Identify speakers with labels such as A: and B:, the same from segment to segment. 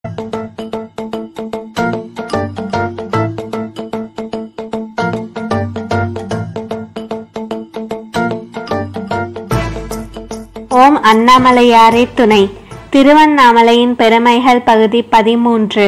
A: ஓம் அண்ணாமலையாரே துணை திருவண்ணாமலையின் பெருமைகள் பகுதி பதிமூன்று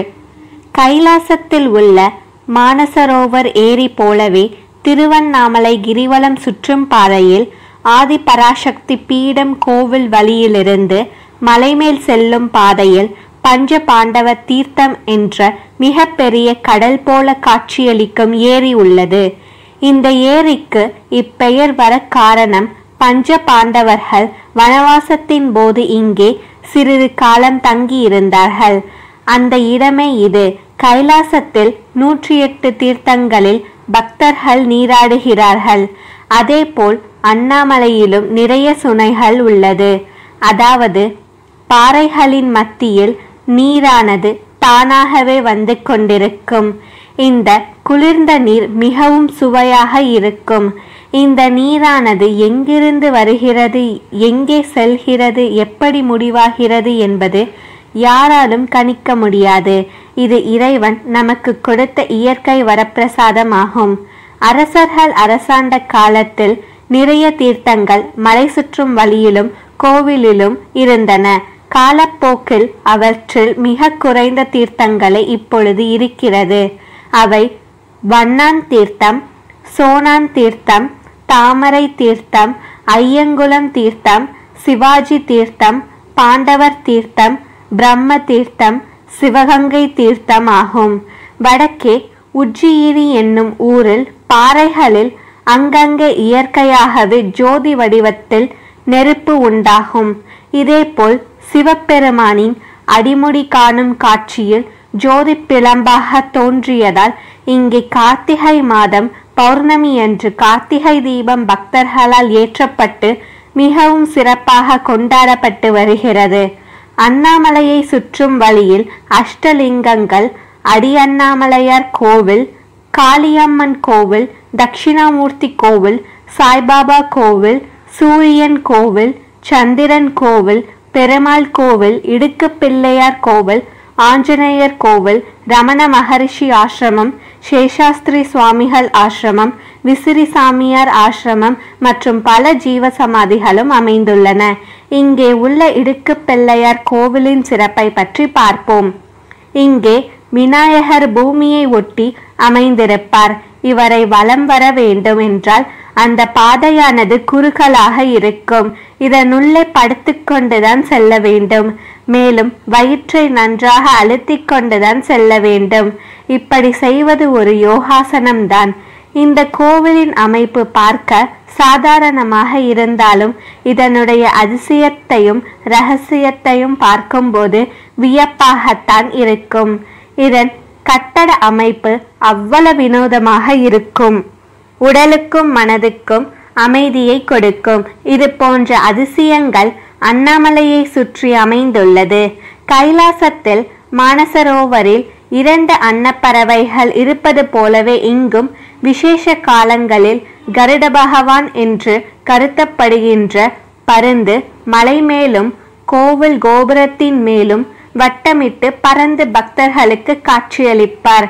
A: கைலாசத்தில் உள்ள மானசரோவர் ஏரி போலவே திருவண்ணாமலை கிரிவலம் சுற்றும் பாதையில் ஆதி பராசக்தி பீடம் கோவில் வழியிலிருந்து மலைமேல் செல்லும் பாதையில் பஞ்ச பாண்டவ தீர்த்தம் என்ற மிகப்பெரிய கடல் போல காட்சியளிக்கும் ஏரி உள்ளது இந்த ஏரிக்கு இப்பெயர் வர காரணம் பஞ்ச பாண்டவர்கள் வனவாசத்தின் போது இங்கே சிறிது காலம் தங்கியிருந்தார்கள் அந்த இடமே இது கைலாசத்தில் நூற்றி எட்டு தீர்த்தங்களில் பக்தர்கள் நீராடுகிறார்கள் அதேபோல் அண்ணாமலையிலும் நிறைய சுனைகள் உள்ளது அதாவது பாறைகளின் மத்தியில் நீரானது தானாகவே வந்து கொண்டிருக்கும் இந்த குளிர்ந்த நீர் மிகவும் சுவையாக இருக்கும் இந்த நீரானது எங்கிருந்து வருகிறது எங்கே செல்கிறது எப்படி முடிவாகிறது என்பது யாராலும் கணிக்க முடியாது இது இறைவன் நமக்கு கொடுத்த இயற்கை வரப்பிரசாதமாகும் அரசர்கள் அரசாண்ட காலத்தில் நிறைய தீர்த்தங்கள் மலை சுற்றும் வழியிலும் கோவிலிலும் இருந்தன காலப்போக்கில் அவற்றில் மிக குறைந்த தீர்த்தங்களே இப்பொழுது இருக்கிறது அவை வண்ணான் தீர்த்தம் சோனான் தீர்த்தம் தாமரை தீர்த்தம் ஐயங்குளம் தீர்த்தம் சிவாஜி தீர்த்தம் பாண்டவர் தீர்த்தம் பிரம்ம தீர்த்தம் சிவகங்கை தீர்த்தம் ஆகும் வடக்கே உஜ்ஜியினி என்னும் ஊரில் பாறைகளில் அங்கங்கே இயற்கையாகவே ஜோதி வடிவத்தில் நெருப்பு உண்டாகும் இதேபோல் சிவபெருமானின் அடிமுடி காணும் காட்சியில் ஜோதி பிளம்பாக தோன்றியதால் இங்கே கார்த்திகை மாதம் பௌர்ணமி அன்று கார்த்திகை தீபம் பக்தர்களால் ஏற்றப்பட்டு மிகவும் சிறப்பாக கொண்டாடப்பட்டு வருகிறது அண்ணாமலையை சுற்றும் வழியில் அஷ்டலிங்கங்கள் அடி அண்ணாமலையார் கோவில் காளியம்மன் கோவில் தட்சிணாமூர்த்தி கோவில் சாய்பாபா கோவில் சூரியன் கோவில் சந்திரன் கோவில் பெருமாள் கோவில் இடுக்கு பிள்ளையார் கோவில் ஆஞ்சநேயர் கோவில் ரமண மகரிஷி ஆசிரமம் சேஷாஸ்திரி சுவாமிகள் ஆசிரமம் விசிறி சாமியார் ஆசிரமம் மற்றும் பல ஜீவ சமாதிகளும் அமைந்துள்ளன இங்கே உள்ள இடுக்கு பிள்ளையார் கோவிலின் சிறப்பை பற்றி பார்ப்போம் இங்கே விநாயகர் பூமியை ஒட்டி அமைந்திருப்பார் இவரை வலம் வர வேண்டும் என்றால் அந்த பாதையானது குறுகலாக இருக்கும் இதனுள்ளே படுத்துக்கொண்டுதான் செல்ல வேண்டும் மேலும் வயிற்றை நன்றாக அழுத்திக் கொண்டுதான் செல்ல வேண்டும் இப்படி செய்வது ஒரு யோகாசனம்தான் இந்த கோவிலின் அமைப்பு பார்க்க சாதாரணமாக இருந்தாலும் இதனுடைய அதிசயத்தையும் ரகசியத்தையும் பார்க்கும்போது வியப்பாகத்தான் இருக்கும் இதன் கட்டட அமைப்பு அவ்வளவு வினோதமாக இருக்கும் உடலுக்கும் மனதுக்கும் அமைதியை கொடுக்கும் இது போன்ற அதிசயங்கள் அண்ணாமலையை சுற்றி அமைந்துள்ளது கைலாசத்தில் மானசரோவரில் இரண்டு அன்னப்பறவைகள் இருப்பது போலவே இங்கும் விசேஷ காலங்களில் கருட பகவான் என்று கருத்தப்படுகின்ற பருந்து மலை மேலும் கோவில் கோபுரத்தின் மேலும் வட்டமிட்டு பறந்து பக்தர்களுக்கு காட்சியளிப்பார்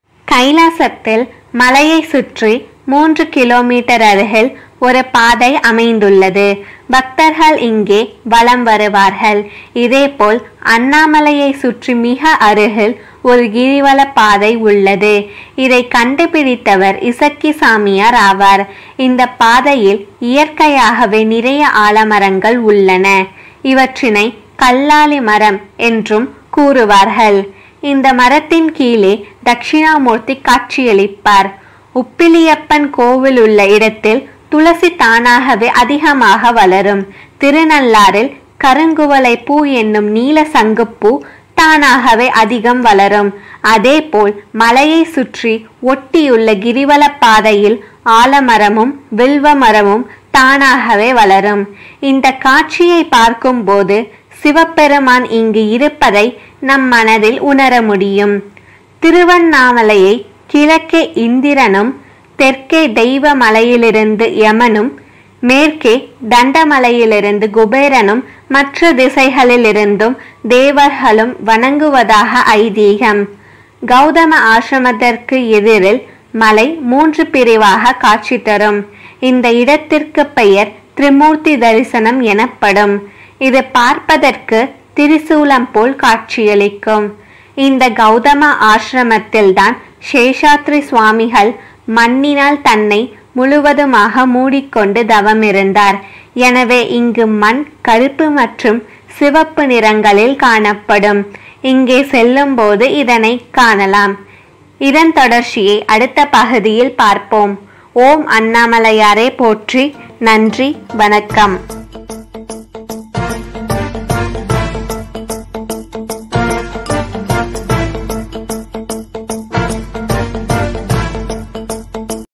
A: கைலாசத்தில் மலையை சுற்றி மூன்று கிலோமீட்டர் அருகில் ஒரு பாதை அமைந்துள்ளது பக்தர்கள் இங்கே வலம் வருவார்கள் இதேபோல் அண்ணாமலையை சுற்றி மிக அருகில் ஒரு கிரிவல பாதை உள்ளது இதை கண்டுபிடித்தவர் இசக்கி சாமியார் ஆவார் இந்த பாதையில் இயற்கையாகவே நிறைய ஆலமரங்கள் உள்ளன இவற்றினை கல்லாலி மரம் என்றும் கூறுவார்கள் இந்த மரத்தின் கீழே தட்சிணாமூர்த்தி காட்சியளிப்பார் உப்பிலியப்பன் கோவில் உள்ள இடத்தில் துளசி தானாகவே அதிகமாக வளரும் திருநள்ளாறில் கருங்குவளை பூ என்னும் நீல சங்குப்பூ தானாகவே அதிகம் வளரும் அதேபோல் மலையை சுற்றி ஒட்டியுள்ள கிரிவல பாதையில் ஆலமரமும் வில்வ மரமும் தானாகவே வளரும் இந்த காட்சியை பார்க்கும்போது சிவபெருமான் இங்கு இருப்பதை நம் மனதில் உணர முடியும் திருவண்ணாமலையை கிழக்கே இந்திரனும் தெற்கே தெய்வ மலையிலிருந்து யமனும் மேற்கே தண்டமலையிலிருந்து குபேரனும் மற்ற திசைகளிலிருந்தும் தேவர்களும் வணங்குவதாக ஐதீகம் கௌதம ஆசிரமத்திற்கு எதிரில் மலை மூன்று பிரிவாக காட்சி தரும் இந்த இடத்திற்கு பெயர் திரிமூர்த்தி தரிசனம் எனப்படும் இது பார்ப்பதற்கு திரிசூலம் போல் காட்சியளிக்கும் இந்த கௌதம ஆசிரமத்தில்தான் சேஷாத்ரி சுவாமிகள் மண்ணினால் தன்னை முழுவதுமாக மூடிக்கொண்டு தவமிருந்தார் எனவே இங்கு மண் கருப்பு மற்றும் சிவப்பு நிறங்களில் காணப்படும் இங்கே செல்லும்போது இதனை காணலாம் இதன் தொடர்ச்சியை அடுத்த பகுதியில் பார்ப்போம் ஓம் அண்ணாமலையாரே போற்றி நன்றி வணக்கம்